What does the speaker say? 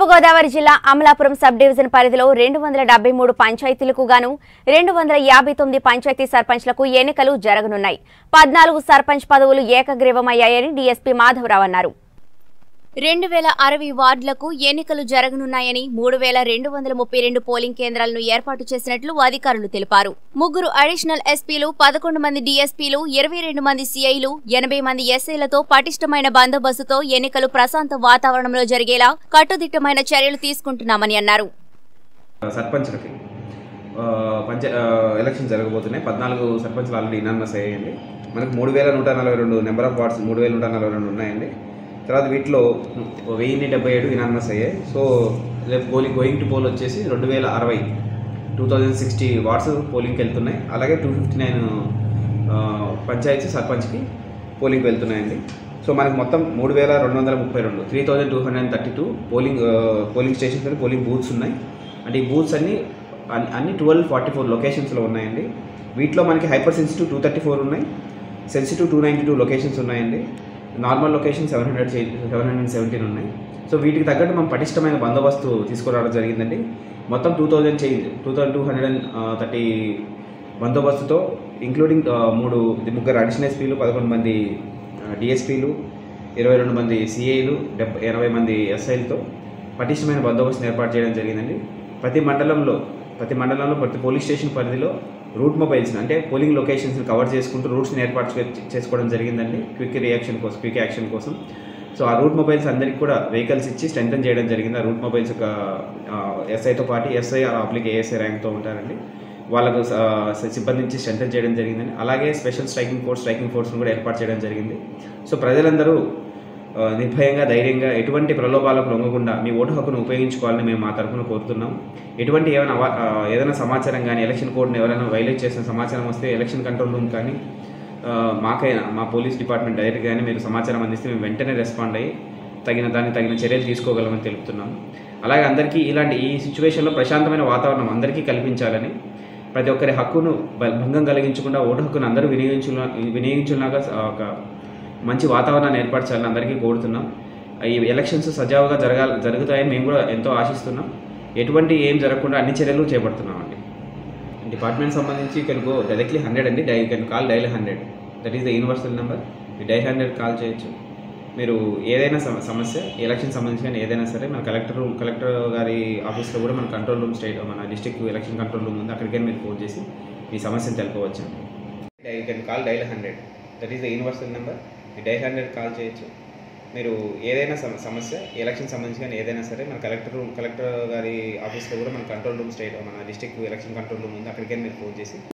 తూర్పుగోదావరి జిల్లా Amalapuram sub division పరిధిలో రెండు వందల డెబ్బై మూడు పంచాయతీలకు గాను రెండు వందల యాభై తొమ్మిది పంచాయతీ సర్పంచ్లకు ఎన్నికలు జరగనున్నాయి పద్నాలుగు సర్పంచ్ పదవులు ఏకగ్రీవమయ్యాయని డీఎస్పీ మాధవరావు అన్నారు రెండు వేల అరవై వార్డులకు ఎన్నికలు జరగనున్నాయని మూడు వేల రెండు వందల ముప్పై రెండు పోలింగ్ కేంద్రాలను ఏర్పాటు చేసినట్లు అధికారులు తెలిపారు ముగ్గురు అడిషనల్ ఎస్పీలు పదకొండు మంది డీఎస్పీలు ఇరవై రెండు మంది సీఐలు ఎనభై మంది ఎస్ఐలతో పటిష్టమైన బందోబస్తుతో ఎన్నికలు ప్రశాంత వాతావరణంలో జరిగేలా కట్టుదిట్టమైన చర్యలు తీసుకుంటున్నామని అన్నారు సర్పంచ్లకి ఆ, పంచ ఆ, ఎలక్షన్ జరగబోతున్నాయి పద్నాలుగు సర్పంచ్లు ఆల్రెడీ ఇనామస్ అయ్యాయండి మనకు మూడు వేల నూట నలభై రెండు నెంబర్ ఆఫ్ వార్డ్స్ మూడు వేల నూట నలభై రెండు ఉన్నాయండి తర్వాత వీటిలో వెయ్యిన్ని డెబ్బై ఏడు ఇనామస్ అయ్యాయి సో రేపు పోలింగ్ గోయింగ్ టు పోల్ వచ్చేసి రెండు వేల అరవై టూ థౌజండ్ సిక్స్టీ వార్డ్స్ పోలింగ్కి వెళ్తున్నాయి అలాగే టూ ఫిఫ్టీ నైన్ పంచాయతీ సర్పంచ్కి పోలింగ్కి వెళ్తున్నాయండి సో మనకి మొత్తం మూడు వేల రెండు వందల ముప్పై రెండు three thousand two hundred thirty two polling ఆ, పోలింగ్ స్టేషన్స్ అని పోలింగ్ బూత్స్ ఉన్నాయి అంటే ఈ బూత్స్ అన్ని అన్ని- అన్ని ట్వెల్వ్ ఫార్టీ ఫోర్ లొకేషన్స్లో ఉన్నాయండి వీటిలో మనకి hyper sensitive two thirty four ఉన్నాయి sensitive two ninety two locations ఉన్నాయండి normal location seven hundred seven hundred seventeen ఉన్నాయి సో వీటికి తగ్గట్టు మనం పటిష్టమైన బందోబస్తు తీసుకురావడం జరిగిందండి మొత్తం two thousand change two thousand two hundred and thirty బందోబస్తుతో ఇంక్లూడింగ్ ఆ, మూడు ముగ్గురు అడిషనల్ ఎస్పీలు పదకొండు మంది డిఎస్పీలు ఇరవై రెండు మంది సిఐలు డెబ్బై ఎనభై మంది ఎస్ఐలతో పటిష్టమైన బందోబస్తును ఏర్పాటు చేయడం జరిగిందండి ప్రతి మండలంలో ప్రతి మండలంలో ప్రతి పోలీస్ స్టేషన్ పరిధిలో రూట్ మొబైల్స్ అంటే పోలింగ్ లొకేషన్స్ని కవర్ చేసుకుంటూ రూట్స్ని ఏర్పాటు చే- చేసుకోవడం జరిగిందండి క్విక్ రియాక్షన్ కోసం క్విక్ యాక్షన్ కోసం సో ఆ రూట్ మొబైల్స్ అందరికీ కూడా వెహికల్స్ ఇచ్చి స్ట్రెంథన్ చేయడం జరిగింది ఆ రూట్ మొబైల్స్ ఒక ఎస్ఐతో పాటు ఎస్ఐ అప్లిక్ ఏఎస్ఐ ర్యాంక్తో ఉంటారండి వాళ్ళకు స- సిబ్బంది నుంచి స్ట్రెంథన్ చేయడం జరిగిందండి అలాగే స్పెషల్ స్ట్రైకింగ్ ఫోర్స్ స్ట్రైకింగ్ ఫోర్స్ను కూడా ఏర్పాటు చేయడం జరిగింది సో ప్రజలందరూ ఆ, నిర్భయంగా ధైర్యంగా ఎటువంటి ప్రలోభాలకు లొంగకుండా మీ ఓటు హక్కును ఉపయోగించుకోవాలని మేము మా తరఫున కోరుతున్నాం ఎటువంటి ఏమైనా అవ- ఆ, ఏదైనా సమాచారం కానీ ఎలక్షన్ కోడ్ని ఎవరైనా వైలేట్ చేసిన సమాచారం వస్తే ఎలక్షన్ కంట్రోల్ రూమ్ కానీ ఆ, మాకైనా మా పోలీస్ డిపార్ట్మెంట్ డైరెక్ట్ కానీ మీరు సమాచారం అందిస్తే మేము వెంటనే రెస్పాండ్ అయ్యి తగిన దాన్ని తగిన చర్యలు తీసుకోగలమని తెలుపుతున్నాం అలాగే అందరికీ ఇలాంటి ఈ సిచ్యువేషన్లో ప్రశాంతమైన వాతావరణం అందరికీ కల్పించాలని ప్రతి ఒక్కరి హక్కును బ- భంగం కలిగించకుండా ఓటు హక్కును అందరూ వినియోగించులా వినియోగించులాగా ఒక మంచి వాతావరణాన్ని ఏర్పరచాలని అందరికీ కోరుతున్నాం ఈ ఎలక్షన్స్ సజావుగా జరగాలి జరుగుతాయని మేము కూడా ఎంతో ఆశిస్తున్నాం ఎటువంటి ఏం జరగకుండా అన్ని చర్యలు చేపడుతున్నాం అండి డిపార్ట్మెంట్ సంబంధించి కెన్ గో డైరెక్ట్లీ హండ్రెడ్ అండి dial can call daily hundred that is the universal number మీ డై హండ్రెడ్ కాల్ చేయొచ్చు మీరు ఏదైనా సమ- సమస్య ఎలక్షన్ సంబంధించి కానీ ఏదైనా సరే మన కలెక్టర్ రూమ్ కలెక్టర్ గారి ఆఫీస్లో కూడా మన కంట్రోల్ రూమ్ స్టేట్ మన డిస్ట్రిక్ట్ ఎలక్షన్ కంట్రోల్ రూమ్ ఉంది అక్కడికి మీరు ఫోన్ చేసి మీ సమస్యను తెలుపవచ్చు dial can call daily hundred that is the universal number మీ డై హండ్రెడ్ కాల్ చేయొచ్చు మీరు ఏదైనా సమ- సమస్య ఎలక్షన్ సంబంధించి కానీ ఏదైనా సరే మన కలెక్టర్ రూమ్ కలెక్టర్ గారి ఆఫీస్లో కూడా మన కంట్రోల్ రూమ్ స్టేట్ మన డిస్ట్రిక్ట్ ఎలక్షన్ కంట్రోల్ రూమ్ ఉంది అక్కడికి మీరు ఫోన్ చేసి